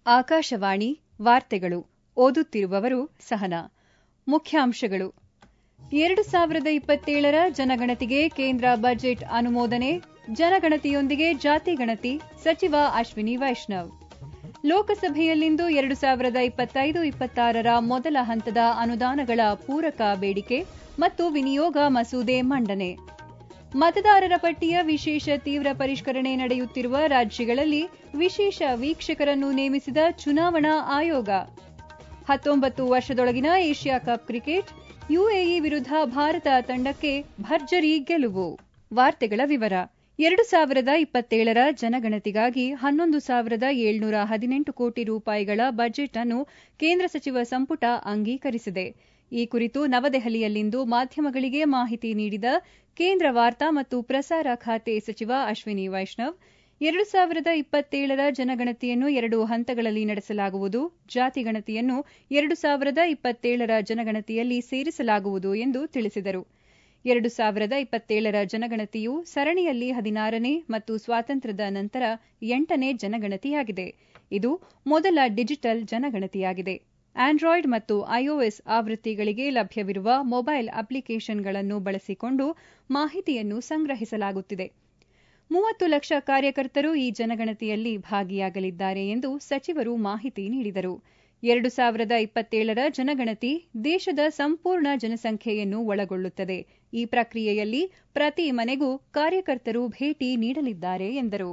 ಆಕಾಶವಾಣಿ ವಾರ್ತೆಗಳು ಓದುತ್ತಿರುವವರು ಸಹನಾ ಮುಖ್ಯಾಂಶಗಳು ಎರಡು ಸಾವಿರದ ಇಪ್ಪತ್ತೇಳರ ಜನಗಣತಿಗೆ ಕೇಂದ್ರ ಬಜೆಟ್ ಅನುಮೋದನೆ ಜನಗಣತಿಯೊಂದಿಗೆ ಜಾತಿ ಗಣತಿ ಸಚಿವ ಅಶ್ವಿನಿ ವೈಷ್ಣವ್ ಲೋಕಸಭೆಯಲ್ಲಿಂದು ಎರಡು ಸಾವಿರದ ಇಪ್ಪತ್ತೈದು ಇಪ್ಪತ್ತಾರರ ಮೊದಲ ಹಂತದ ಅನುದಾನಗಳ ಪೂರಕ ಬೇಡಿಕೆ ಮತ್ತು ವಿನಿಯೋಗ ಮಸೂದೆ ಮಂಡನೆ ಮತದಾರರ ಪಟ್ಟಿಯ ವಿಶೇಷ ತೀವ್ರ ಪರಿಷ್ಕರಣೆ ನಡೆಯುತ್ತಿರುವ ರಾಜ್ಯಗಳಲ್ಲಿ ವಿಶೇಷ ವೀಕ್ಷಕರನ್ನು ನೇಮಿಸಿದ ಚುನಾವಣಾ ಆಯೋಗ ಹತ್ತೊಂಬತ್ತು ವರ್ಷದೊಳಗಿನ ಏಷ್ಯಾ ಕಪ್ ಕ್ರಿಕೆಟ್ ಯುಎಇ ವಿರುದ್ಧ ಭಾರತ ತಂಡಕ್ಕೆ ಭರ್ಜರಿ ಗೆಲುವು ವಾರ್ತೆಗಳ ವಿವರ ಎರಡು ಸಾವಿರದ ಇಪ್ಪತ್ತೇಳರ ಜನಗಣತಿಗಾಗಿ ಹನ್ನೊಂದು ಸಾವಿರದ ಏಳ್ನೂರ ಹದಿನೆಂಟು ಕೋಟಿ ರೂಪಾಯಿಗಳ ಬಜೆಟ್ ಅನ್ನು ಕೇಂದ್ರ ಸಚಿವ ಸಂಪುಟ ಅಂಗೀಕರಿಸಿದೆ ಈ ಕುರಿತು ನವದೆಹಲಿಯಲ್ಲಿಂದು ಮಾಧ್ಯಮಗಳಿಗೆ ಮಾಹಿತಿ ನೀಡಿದ ಕೇಂದ್ರ ವಾರ್ತಾ ಮತ್ತು ಪ್ರಸಾರ ಖಾತೆ ಸಚಿವ ಅಶ್ವಿನಿ ವೈಷ್ಣವ್ ಎರಡು ಸಾವಿರದ ಇಪ್ಪತ್ತೇಳರ ಜನಗಣತಿಯನ್ನು ಎರಡು ಹಂತಗಳಲ್ಲಿ ನಡೆಸಲಾಗುವುದು ಜಾತಿ ಗಣತಿಯನ್ನು ಎರಡು ಸಾವಿರದ ಇಪ್ಪತ್ತೇಳರ ಜನಗಣತಿಯಲ್ಲಿ ಸೇರಿಸಲಾಗುವುದು ಎಂದು ತಿಳಿಸಿದರು ಎರಡು ಸಾವಿರದ ಇಪ್ಪತ್ತೇಳರ ಜನಗಣತಿಯು ಸರಣಿಯಲ್ಲಿ ಹದಿನಾರನೇ ಮತ್ತು ಸ್ವಾತಂತ್ರ್ಯದ ನಂತರ ಎಂಟನೇ ಜನಗಣತಿಯಾಗಿದೆ ಇದು ಮೊದಲ ಡಿಜಿಟಲ್ ಜನಗಣತಿಯಾಗಿದೆ ಆಂಡ್ರಾಯ್ಡ್ ಮತ್ತು ಐಒಎಸ್ ಆವೃತ್ತಿಗಳಿಗೆ ಲಭ್ಯವಿರುವ ಮೊಬೈಲ್ ಅಪ್ಲಿಕೇಷನ್ಗಳನ್ನು ಬಳಸಿಕೊಂಡು ಮಾಹಿತಿಯನ್ನು ಸಂಗ್ರಹಿಸಲಾಗುತ್ತಿದೆ ಮೂವತ್ತು ಲಕ್ಷ ಕಾರ್ಯಕರ್ತರು ಈ ಜನಗಣತಿಯಲ್ಲಿ ಭಾಗಿಯಾಗಲಿದ್ದಾರೆ ಎಂದು ಸಚಿವರು ಮಾಹಿತಿ ನೀಡಿದರು ಎರಡು ಸಾವಿರದ ಇಪ್ಪತ್ತೇಳರ ಜನಗಣತಿ ದೇಶದ ಸಂಪೂರ್ಣ ಜನಸಂಖ್ಯೆಯನ್ನು ಒಳಗೊಳ್ಳುತ್ತದೆ ಈ ಪ್ರಕ್ರಿಯೆಯಲ್ಲಿ ಪ್ರತಿ ಮನೆಗೂ ಕಾರ್ಯಕರ್ತರು ಭೇಟಿ ನೀಡಲಿದ್ದಾರೆ ಎಂದರು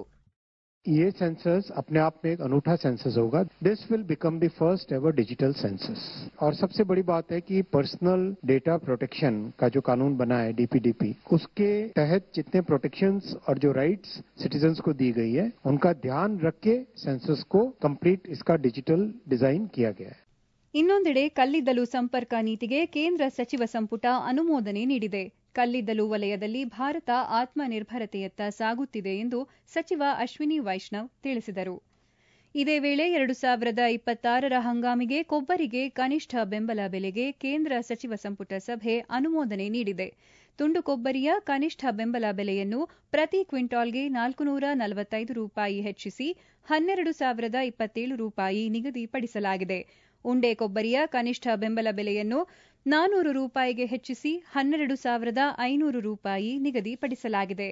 ये सेंसस अपने आप में एक अनूठा सेंसस होगा this will become the first ever digital census और सबसे बड़ी बात है कि पर्सनल डेटा प्रोटेक्शन का जो कानून बना है डीपीडीपी उसके तहत जितने प्रोटेक्शंस और जो राइट्स सिटीजन्स को दी गई है उनका ध्यान रख के सेंसस को कंप्लीट इसका डिजिटल डिजाइन किया गया है ಇನ್ನೊಂದೆಡೆ ಕಲ್ಲಿದ್ದಲು ಸಂಪರ್ಕ ನೀತಿಗೆ ಕೇಂದ್ರ ಸಚಿವ ಸಂಪುಟ ಅನುಮೋದನೆ ನೀಡಿದೆ ಕಲ್ಲಿದ್ದಲು ವಲಯದಲ್ಲಿ ಭಾರತ ಆತ್ಮನಿರ್ಭರತೆಯತ್ತ ಸಾಗುತ್ತಿದೆ ಎಂದು ಸಚಿವ ಅಶ್ವಿನಿ ವೈಷ್ಣವ್ ತಿಳಿಸಿದರು ಇದೇ ವೇಳೆ ಎರಡು ಸಾವಿರದ ಇಪ್ಪತ್ತಾರರ ಹಂಗಾಮಿಗೆ ಕೊಬ್ಬರಿಗೆ ಕನಿಷ್ಠ ಬೆಂಬಲ ಬೆಲೆಗೆ ಕೇಂದ್ರ ಸಚಿವ ಸಂಪುಟ ಸಭೆ ಅನುಮೋದನೆ ನೀಡಿದೆ ತುಂಡು ಕೊಬ್ಬರಿಯ ಕನಿಷ್ಠ ಬೆಂಬಲ ಬೆಲೆಯನ್ನು ಪ್ರತಿ ಕ್ವಿಂಟಾಲ್ಗೆ ನಾಲ್ಕುನೂರ ನಲವತ್ತೈದು ರೂಪಾಯಿ ಹೆಚ್ಚಿಸಿ ಹನ್ನೆರಡು ಸಾವಿರದ ಇಪ್ಪತ್ತೇಳು ರೂಪಾಯಿ ನಿಗದಿಪಡಿಸಲಾಗಿದೆ ಉಂಡೆ ಕೊಬ್ಬರಿಯ ಕನಿಷ್ಠ ಬೆಂಬಲ ಬೆಲೆಯನ್ನು ನಾನೂರು ರೂಪಾಯಿಗೆ ಹೆಚ್ಚಿಸಿ ಹನ್ನೆರಡು ಸಾವಿರದ ಐನೂರು ರೂಪಾಯಿ ನಿಗದಿಪಡಿಸಲಾಗಿದೆ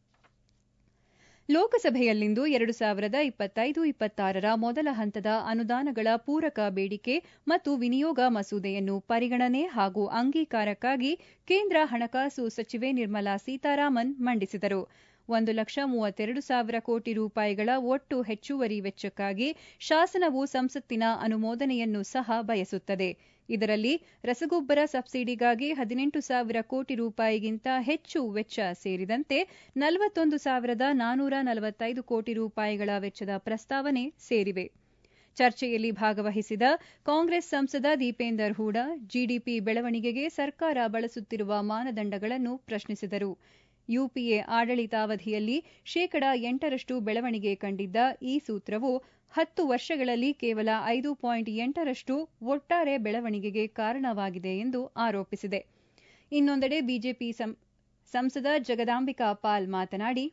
ಲೋಕಸಭೆಯಲ್ಲಿಂದು ಎರಡು ಸಾವಿರದ ಇಪ್ಪತ್ತೈದು ಇಪ್ಪತ್ತಾರರ ಮೊದಲ ಹಂತದ ಅನುದಾನಗಳ ಪೂರಕ ಬೇಡಿಕೆ ಮತ್ತು ವಿನಿಯೋಗ ಮಸೂದೆಯನ್ನು ಪರಿಗಣನೆ ಹಾಗೂ ಅಂಗೀಕಾರಕ್ಕಾಗಿ ಕೇಂದ್ರ ಹಣಕಾಸು ಸಚಿವೆ ನಿರ್ಮಲಾ ಸೀತಾರಾಮನ್ ಮಂಡಿಸಿದರು ಒಂದು ಲಕ್ಷ ಮೂವತ್ತೆರಡು ಸಾವಿರ ಕೋಟಿ ರೂಪಾಯಿಗಳ ಒಟ್ಟು ಹೆಚ್ಚುವರಿ ವೆಚ್ಚಕ್ಕಾಗಿ ಶಾಸನವು ಸಂಸತ್ತಿನ ಅನುಮೋದನೆಯನ್ನು ಸಹ ಬಯಸುತ್ತದೆ ಇದರಲ್ಲಿ ರಸಗೊಬ್ಬರ ಸಬ್ಸಿಡಿಗಾಗಿ ಹದಿನೆಂಟು ಸಾವಿರ ಕೋಟಿ ರೂಪಾಯಿಗಿಂತ ಹೆಚ್ಚು ವೆಚ್ಚ ಸೇರಿದಂತೆ ನಲವತ್ತೊಂದು ಸಾವಿರದ ನಾನೂರ ನಲವತ್ತೈದು ಕೋಟಿ ರೂಪಾಯಿಗಳ ವೆಚ್ಚದ ಪ್ರಸ್ತಾವನೆ ಸೇರಿವೆ ಚರ್ಚೆಯಲ್ಲಿ ಭಾಗವಹಿಸಿದ ಕಾಂಗ್ರೆಸ್ ಸಂಸದ ದೀಪೇಂದರ್ ಹೂಡಾ ಜಿಡಿಪಿ ಬೆಳವಣಿಗೆಗೆ ಸರ್ಕಾರ ಬಳಸುತ್ತಿರುವ ಮಾನದಂಡಗಳನ್ನು ಪ್ರಶ್ನಿಸಿದರು ಯುಪಿಎ ಆಡಳಿತಾವಧಿಯಲ್ಲಿ ಶೇಕಡಾ ಎಂಟರಷ್ಟು ಬೆಳವಣಿಗೆ ಕಂಡಿದ್ದ ಈ ಸೂತ್ರವು ಹತ್ತು ವರ್ಷಗಳಲ್ಲಿ ಕೇವಲ ಐದು ಪಾಯಿಂಟ್ ಎಂಟರಷ್ಟು ಒಟ್ಟಾರೆ ಬೆಳವಣಿಗೆಗೆ ಕಾರಣವಾಗಿದೆ ಎಂದು ಆರೋಪಿಸಿದೆ ಇನ್ನೊಂದೆಡೆ ಬಿಜೆಪಿ ಸಂಸದ ಜಗದಾಂಬಿಕಾ ಪಾಲ್ ಮಾತನಾಡಿ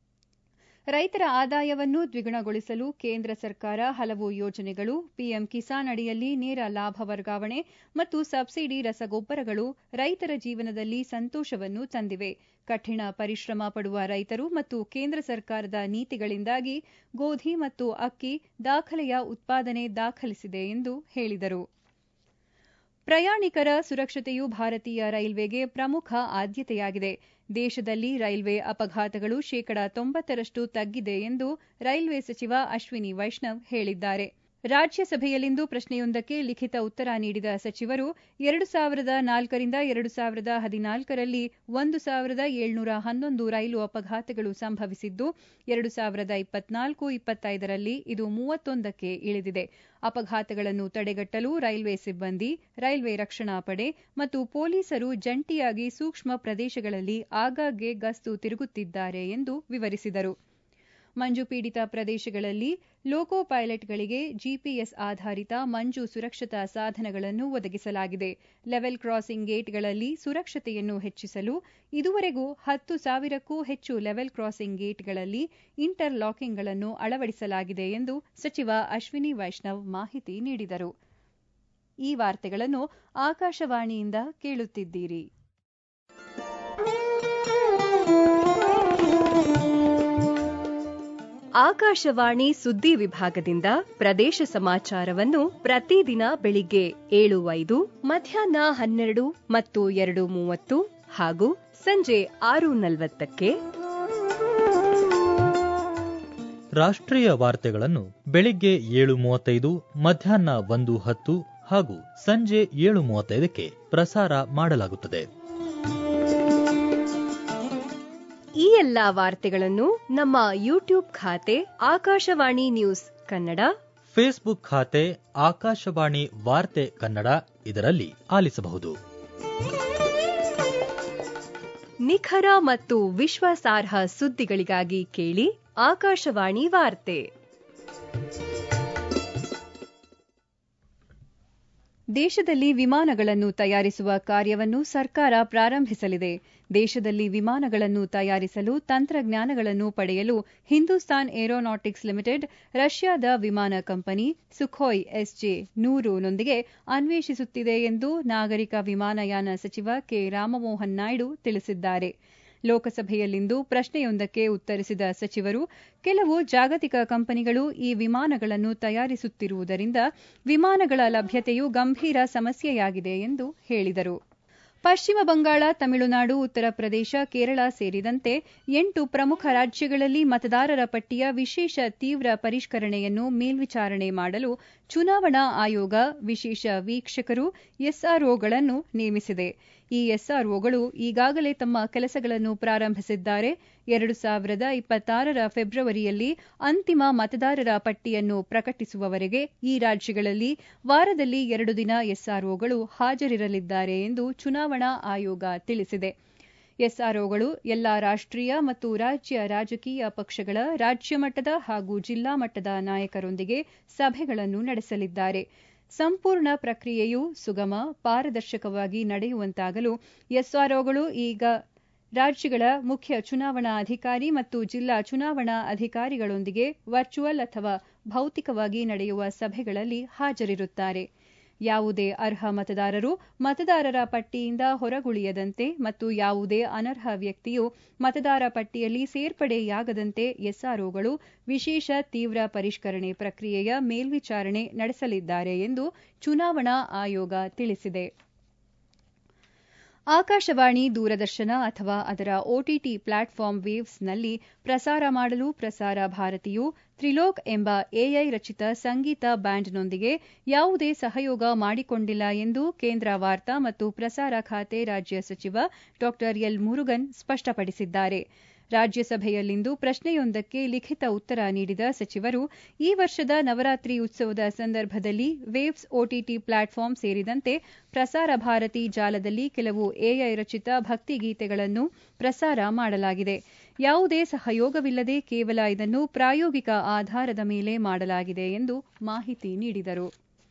ರೈತರ ಆದಾಯವನ್ನು ದ್ವಿಗುಣಗೊಳಿಸಲು ಕೇಂದ್ರ ಸರ್ಕಾರ ಹಲವು ಯೋಜನೆಗಳು ಪಿಎಂ ಕಿಸಾನ್ ಅಡಿಯಲ್ಲಿ ನೇರ ಲಾಭ ವರ್ಗಾವಣೆ ಮತ್ತು ಸಬ್ಸಿಡಿ ರಸಗೊಬ್ಬರಗಳು ರೈತರ ಜೀವನದಲ್ಲಿ ಸಂತೋಷವನ್ನು ತಂದಿವೆ ಕಠಿಣ ಪರಿಶ್ರಮ ಪಡುವ ರೈತರು ಮತ್ತು ಕೇಂದ್ರ ಸರ್ಕಾರದ ನೀತಿಗಳಿಂದಾಗಿ ಗೋಧಿ ಮತ್ತು ಅಕ್ಕಿ ದಾಖಲೆಯ ಉತ್ಪಾದನೆ ದಾಖಲಿಸಿದೆ ಎಂದು ಹೇಳಿದರು ಪ್ರಯಾಣಿಕರ ಸುರಕ್ಷತೆಯು ಭಾರತೀಯ ರೈಲ್ವೆಗೆ ಪ್ರಮುಖ ಆದ್ಯತೆಯಾಗಿದೆ ದೇಶದಲ್ಲಿ ರೈಲ್ವೆ ಅಪಘಾತಗಳು ಶೇಕಡಾ ತೊಂಬತ್ತರಷ್ಟು ತಗ್ಗಿದೆ ಎಂದು ರೈಲ್ವೆ ಸಚಿವ ಅಶ್ವಿನಿ ವೈಷ್ಣವ್ ಹೇಳಿದ್ದಾರೆ ರಾಜ್ಯಸಭೆಯಲ್ಲಿಂದು ಪ್ರಶ್ನೆಯೊಂದಕ್ಕೆ ಲಿಖಿತ ಉತ್ತರ ನೀಡಿದ ಸಚಿವರು ಎರಡು ಸಾವಿರದ ನಾಲ್ಕರಿಂದ ಎರಡು ಸಾವಿರದ ಹದಿನಾಲ್ಕರಲ್ಲಿ ಒಂದು ಸಾವಿರದ ಏಳ್ನೂರ ಹನ್ನೊಂದು ರೈಲು ಅಪಘಾತಗಳು ಸಂಭವಿಸಿದ್ದು ಎರಡು ಸಾವಿರದ ಇಪ್ಪತ್ನಾಲ್ಕು ಇಪ್ಪತ್ತೈದರಲ್ಲಿ ಇದು ಮೂವತ್ತೊಂದಕ್ಕೆ ಇಳಿದಿದೆ ಅಪಘಾತಗಳನ್ನು ತಡೆಗಟ್ಟಲು ರೈಲ್ವೆ ಸಿಬ್ಬಂದಿ ರೈಲ್ವೆ ರಕ್ಷಣಾ ಪಡೆ ಮತ್ತು ಪೊಲೀಸರು ಜಂಟಿಯಾಗಿ ಸೂಕ್ಷ್ಮ ಪ್ರದೇಶಗಳಲ್ಲಿ ಆಗಾಗ್ಗೆ ಗಸ್ತು ತಿರುಗುತ್ತಿದ್ದಾರೆ ಎಂದು ವಿವರಿಸಿದರು ಮಂಜು ಪೀಡಿತ ಪ್ರದೇಶಗಳಲ್ಲಿ ಲೋಕೋ ಪೈಲಟ್ಗಳಿಗೆ ಜಿಪಿಎಸ್ ಆಧಾರಿತ ಮಂಜು ಸುರಕ್ಷತಾ ಸಾಧನಗಳನ್ನು ಒದಗಿಸಲಾಗಿದೆ ಲೆವೆಲ್ ಕ್ರಾಸಿಂಗ್ ಗೇಟ್ಗಳಲ್ಲಿ ಸುರಕ್ಷತೆಯನ್ನು ಹೆಚ್ಚಿಸಲು ಇದುವರೆಗೂ ಹತ್ತು ಸಾವಿರಕ್ಕೂ ಹೆಚ್ಚು ಲೆವೆಲ್ ಕ್ರಾಸಿಂಗ್ ಗೇಟ್ಗಳಲ್ಲಿ ಇಂಟರ್ ಲಾಕಿಂಗ್ಗಳನ್ನು ಅಳವಡಿಸಲಾಗಿದೆ ಎಂದು ಸಚಿವ ಅಶ್ವಿನಿ ವೈಷ್ಣವ್ ಮಾಹಿತಿ ನೀಡಿದರು ಈ ವಾರ್ತೆಗಳನ್ನು ಆಕಾಶವಾಣಿಯಿಂದ ಕೇಳುತ್ತಿದ್ದೀರಿ ಆಕಾಶವಾಣಿ ಸುದ್ದಿ ವಿಭಾಗದಿಂದ ಪ್ರದೇಶ ಸಮಾಚಾರವನ್ನು ಪ್ರತಿದಿನ ಬೆಳಿಗ್ಗೆ ಏಳು ಐದು ಮಧ್ಯಾಹ್ನ ಹನ್ನೆರಡು ಮತ್ತು ಎರಡು ಮೂವತ್ತು ಹಾಗೂ ಸಂಜೆ ಆರು ನಲವತ್ತಕ್ಕೆ ರಾಷ್ಟ್ರೀಯ ವಾರ್ತೆಗಳನ್ನು ಬೆಳಿಗ್ಗೆ ಏಳು ಮೂವತ್ತೈದು ಮಧ್ಯಾಹ್ನ ಒಂದು ಹತ್ತು ಹಾಗೂ ಸಂಜೆ ಏಳು ಮೂವತ್ತೈದಕ್ಕೆ ಪ್ರಸಾರ ಮಾಡಲಾಗುತ್ತದೆ ಈ ಎಲ್ಲಾ ವಾರ್ತೆಗಳನ್ನು ನಮ್ಮ ಯೂಟ್ಯೂಬ್ ಖಾತೆ ಆಕಾಶವಾಣಿ ನ್ಯೂಸ್ ಕನ್ನಡ ಫೇಸ್ಬುಕ್ ಖಾತೆ ಆಕಾಶವಾಣಿ ವಾರ್ತೆ ಕನ್ನಡ ಇದರಲ್ಲಿ ಆಲಿಸಬಹುದು ನಿಖರ ಮತ್ತು ವಿಶ್ವಾಸಾರ್ಹ ಸುದ್ದಿಗಳಿಗಾಗಿ ಕೇಳಿ ಆಕಾಶವಾಣಿ ವಾರ್ತೆ ದೇಶದಲ್ಲಿ ವಿಮಾನಗಳನ್ನು ತಯಾರಿಸುವ ಕಾರ್ಯವನ್ನು ಸರ್ಕಾರ ಪ್ರಾರಂಭಿಸಲಿದೆ ದೇಶದಲ್ಲಿ ವಿಮಾನಗಳನ್ನು ತಯಾರಿಸಲು ತಂತ್ರಜ್ಞಾನಗಳನ್ನು ಪಡೆಯಲು ಹಿಂದೂಸ್ತಾನ್ ಏರೋನಾಟಿಕ್ಸ್ ಲಿಮಿಟೆಡ್ ರಷ್ಯಾದ ವಿಮಾನ ಕಂಪನಿ ಸುಖೋಯ್ ಎಸ್ಜೆ ನೂರುನೊಂದಿಗೆ ಅನ್ವೇಷಿಸುತ್ತಿದೆ ಎಂದು ನಾಗರಿಕ ವಿಮಾನಯಾನ ಸಚಿವ ಕೆ ರಾಮಮೋಹನ್ ನಾಯ್ಡು ತಿಳಿಸಿದ್ದಾರೆ ಲೋಕಸಭೆಯಲ್ಲಿಂದು ಪ್ರಶ್ನೆಯೊಂದಕ್ಕೆ ಉತ್ತರಿಸಿದ ಸಚಿವರು ಕೆಲವು ಜಾಗತಿಕ ಕಂಪನಿಗಳು ಈ ವಿಮಾನಗಳನ್ನು ತಯಾರಿಸುತ್ತಿರುವುದರಿಂದ ವಿಮಾನಗಳ ಲಭ್ಯತೆಯು ಗಂಭೀರ ಸಮಸ್ಯೆಯಾಗಿದೆ ಎಂದು ಹೇಳಿದರು ಪಶ್ಚಿಮ ಬಂಗಾಳ ತಮಿಳುನಾಡು ಉತ್ತರ ಪ್ರದೇಶ ಕೇರಳ ಸೇರಿದಂತೆ ಎಂಟು ಪ್ರಮುಖ ರಾಜ್ಯಗಳಲ್ಲಿ ಮತದಾರರ ಪಟ್ಟಿಯ ವಿಶೇಷ ತೀವ್ರ ಪರಿಷ್ಕರಣೆಯನ್ನು ಮೇಲ್ವಿಚಾರಣೆ ಮಾಡಲು ಚುನಾವಣಾ ಆಯೋಗ ವಿಶೇಷ ವೀಕ್ಷಕರು ಎಸ್ಆರ್ಒಗಳನ್ನು ನೇಮಿಸಿದೆ ಈ ಎಸ್ಆರ್ಒಗಳು ಈಗಾಗಲೇ ತಮ್ಮ ಕೆಲಸಗಳನ್ನು ಪ್ರಾರಂಭಿಸಿದ್ದಾರೆ ಎರಡು ಸಾವಿರದ ಇಪ್ಪತ್ತಾರರ ಫೆಬ್ರವರಿಯಲ್ಲಿ ಅಂತಿಮ ಮತದಾರರ ಪಟ್ಟಿಯನ್ನು ಪ್ರಕಟಿಸುವವರೆಗೆ ಈ ರಾಜ್ಯಗಳಲ್ಲಿ ವಾರದಲ್ಲಿ ಎರಡು ದಿನ ಎಸ್ಆರ್ಒಗಳು ಹಾಜರಿರಲಿದ್ದಾರೆ ಎಂದು ಚುನಾವಣಾ ಆಯೋಗ ತಿಳಿಸಿದೆ ಎಸ್ಆರ್ಒಗಳು ಎಲ್ಲಾ ರಾಷ್ಟ್ರೀಯ ಮತ್ತು ರಾಜ್ಯ ರಾಜಕೀಯ ಪಕ್ಷಗಳ ರಾಜ್ಯ ಮಟ್ಟದ ಹಾಗೂ ಜಿಲ್ಲಾ ಮಟ್ಟದ ನಾಯಕರೊಂದಿಗೆ ಸಭೆಗಳನ್ನು ನಡೆಸಲಿದ್ದಾರೆ ಸಂಪೂರ್ಣ ಪ್ರಕ್ರಿಯೆಯು ಸುಗಮ ಪಾರದರ್ಶಕವಾಗಿ ನಡೆಯುವಂತಾಗಲು ಎಸ್ಆರ್ಒಗಳು ಈಗ ರಾಜ್ಯಗಳ ಮುಖ್ಯ ಚುನಾವಣಾ ಅಧಿಕಾರಿ ಮತ್ತು ಜಿಲ್ಲಾ ಚುನಾವಣಾ ಅಧಿಕಾರಿಗಳೊಂದಿಗೆ ವರ್ಚುವಲ್ ಅಥವಾ ಭೌತಿಕವಾಗಿ ನಡೆಯುವ ಸಭೆಗಳಲ್ಲಿ ಹಾಜರಿರುತ್ತಾರೆ ಯಾವುದೇ ಅರ್ಹ ಮತದಾರರು ಮತದಾರರ ಪಟ್ಟಿಯಿಂದ ಹೊರಗುಳಿಯದಂತೆ ಮತ್ತು ಯಾವುದೇ ಅನರ್ಹ ವ್ಯಕ್ತಿಯು ಮತದಾರ ಪಟ್ಟಿಯಲ್ಲಿ ಸೇರ್ಪಡೆಯಾಗದಂತೆ ಎಸ್ಆರ್ಒಗಳು ವಿಶೇಷ ತೀವ್ರ ಪರಿಷ್ಕರಣೆ ಪ್ರಕ್ರಿಯೆಯ ಮೇಲ್ವಿಚಾರಣೆ ನಡೆಸಲಿದ್ದಾರೆ ಎಂದು ಚುನಾವಣಾ ಆಯೋಗ ತಿಳಿಸಿದೆ ಆಕಾಶವಾಣಿ ದೂರದರ್ಶನ ಅಥವಾ ಅದರ ಒಟಿಟಿ ಪ್ಲಾಟ್ಫಾರ್ಮ್ ವೇವ್ಸ್ನಲ್ಲಿ ಪ್ರಸಾರ ಮಾಡಲು ಪ್ರಸಾರ ಭಾರತಿಯು ತ್ರಿಲೋಕ್ ಎಂಬ ಎಐ ರಚಿತ ಸಂಗೀತ ಬ್ಯಾಂಡ್ನೊಂದಿಗೆ ಯಾವುದೇ ಸಹಯೋಗ ಮಾಡಿಕೊಂಡಿಲ್ಲ ಎಂದು ಕೇಂದ್ರ ವಾರ್ತಾ ಮತ್ತು ಪ್ರಸಾರ ಖಾತೆ ರಾಜ್ಯ ಸಚಿವ ಡಾ ಎಲ್ ಮುರುಗನ್ ಸ್ಪಷ್ಟಪಡಿಸಿದ್ದಾರೆ ರಾಜ್ಯಸಭೆಯಲ್ಲಿಂದು ಪ್ರಶ್ನೆಯೊಂದಕ್ಕೆ ಲಿಖಿತ ಉತ್ತರ ನೀಡಿದ ಸಚಿವರು ಈ ವರ್ಷದ ನವರಾತ್ರಿ ಉತ್ಸವದ ಸಂದರ್ಭದಲ್ಲಿ ವೇವ್ಸ್ ಒಟಿಟಿ ಪ್ಲಾಟ್ಫಾರ್ಮ್ ಸೇರಿದಂತೆ ಪ್ರಸಾರ ಭಾರತಿ ಜಾಲದಲ್ಲಿ ಕೆಲವು ಎಐ ರಚಿತ ಭಕ್ತಿಗೀತೆಗಳನ್ನು ಪ್ರಸಾರ ಮಾಡಲಾಗಿದೆ ಯಾವುದೇ ಸಹಯೋಗವಿಲ್ಲದೆ ಕೇವಲ ಇದನ್ನು ಪ್ರಾಯೋಗಿಕ ಆಧಾರದ ಮೇಲೆ ಮಾಡಲಾಗಿದೆ ಎಂದು ಮಾಹಿತಿ ನೀಡಿದರು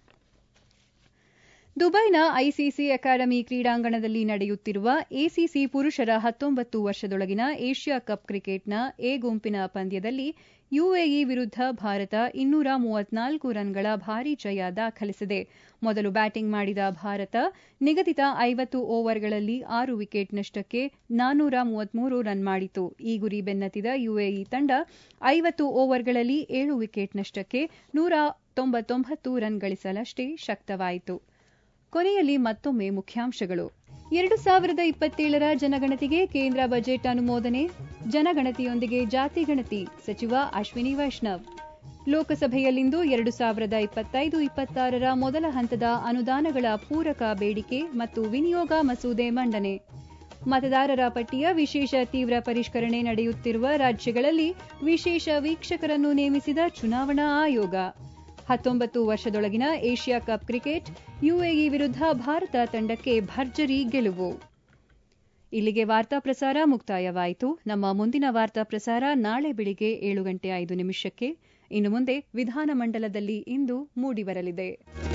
ದುಬೈನ ಐಸಿಸಿ ಅಕಾಡೆಮಿ ಕ್ರೀಡಾಂಗಣದಲ್ಲಿ ನಡೆಯುತ್ತಿರುವ ಎಸಿಸಿ ಪುರುಷರ ಹತ್ತೊಂಬತ್ತು ವರ್ಷದೊಳಗಿನ ಏಷ್ಯಾ ಕಪ್ ಕ್ರಿಕೆಟ್ನ ಎ ಗುಂಪಿನ ಪಂದ್ಯದಲ್ಲಿ ಯುಎಇ ವಿರುದ್ಧ ಭಾರತ ಇನ್ನೂರ ಮೂವತ್ನಾಲ್ಕು ರನ್ಗಳ ಭಾರೀ ಜಯ ದಾಖಲಿಸಿದೆ ಮೊದಲು ಬ್ಯಾಟಿಂಗ್ ಮಾಡಿದ ಭಾರತ ನಿಗದಿತ ಐವತ್ತು ಓವರ್ಗಳಲ್ಲಿ ಆರು ವಿಕೆಟ್ ನಷ್ಟಕ್ಕೆ ನಾನ್ನೂರ ಮೂವತ್ಮೂರು ರನ್ ಮಾಡಿತು ಈ ಗುರಿ ಬೆನ್ನತ್ತಿದ ಯುಎಇ ತಂಡ ಐವತ್ತು ಓವರ್ಗಳಲ್ಲಿ ಏಳು ವಿಕೆಟ್ ನಷ್ಟಕ್ಕೆ ನೂರ ತೊಂಬತ್ತೊಂಬತ್ತು ರನ್ ಗಳಿಸಲಷ್ಟೇ ಶಕ್ತವಾಯಿತು ಕೊನೆಯಲ್ಲಿ ಮತ್ತೊಮ್ಮೆ ಮುಖ್ಯಾಂಶಗಳು ಎರಡು ಸಾವಿರದ ಇಪ್ಪತ್ತೇಳರ ಜನಗಣತಿಗೆ ಕೇಂದ್ರ ಬಜೆಟ್ ಅನುಮೋದನೆ ಜನಗಣತಿಯೊಂದಿಗೆ ಜಾತಿ ಗಣತಿ ಸಚಿವ ಅಶ್ವಿನಿ ವೈಷ್ಣವ್ ಲೋಕಸಭೆಯಲ್ಲಿಂದು ಎರಡು ಸಾವಿರದ ಇಪ್ಪತ್ತೈದು ಇಪ್ಪತ್ತಾರರ ಮೊದಲ ಹಂತದ ಅನುದಾನಗಳ ಪೂರಕ ಬೇಡಿಕೆ ಮತ್ತು ವಿನಿಯೋಗ ಮಸೂದೆ ಮಂಡನೆ ಮತದಾರರ ಪಟ್ಟಿಯ ವಿಶೇಷ ತೀವ್ರ ಪರಿಷ್ಕರಣೆ ನಡೆಯುತ್ತಿರುವ ರಾಜ್ಯಗಳಲ್ಲಿ ವಿಶೇಷ ವೀಕ್ಷಕರನ್ನು ನೇಮಿಸಿದ ಚುನಾವಣಾ ಆಯೋಗ ಹತ್ತೊಂಬತ್ತು ವರ್ಷದೊಳಗಿನ ಏಷ್ಯಾ ಕಪ್ ಕ್ರಿಕೆಟ್ ಯುಎಇ ವಿರುದ್ಧ ಭಾರತ ತಂಡಕ್ಕೆ ಭರ್ಜರಿ ಗೆಲುವು ಇಲ್ಲಿಗೆ ವಾರ್ತಾ ಪ್ರಸಾರ ಮುಕ್ತಾಯವಾಯಿತು ನಮ್ಮ ಮುಂದಿನ ವಾರ್ತಾ ಪ್ರಸಾರ ನಾಳೆ ಬೆಳಿಗ್ಗೆ ಏಳು ಗಂಟೆ ಐದು ನಿಮಿಷಕ್ಕೆ ಇನ್ನು ಮುಂದೆ ವಿಧಾನಮಂಡಲದಲ್ಲಿ ಇಂದು ಮೂಡಿಬರಲಿದೆ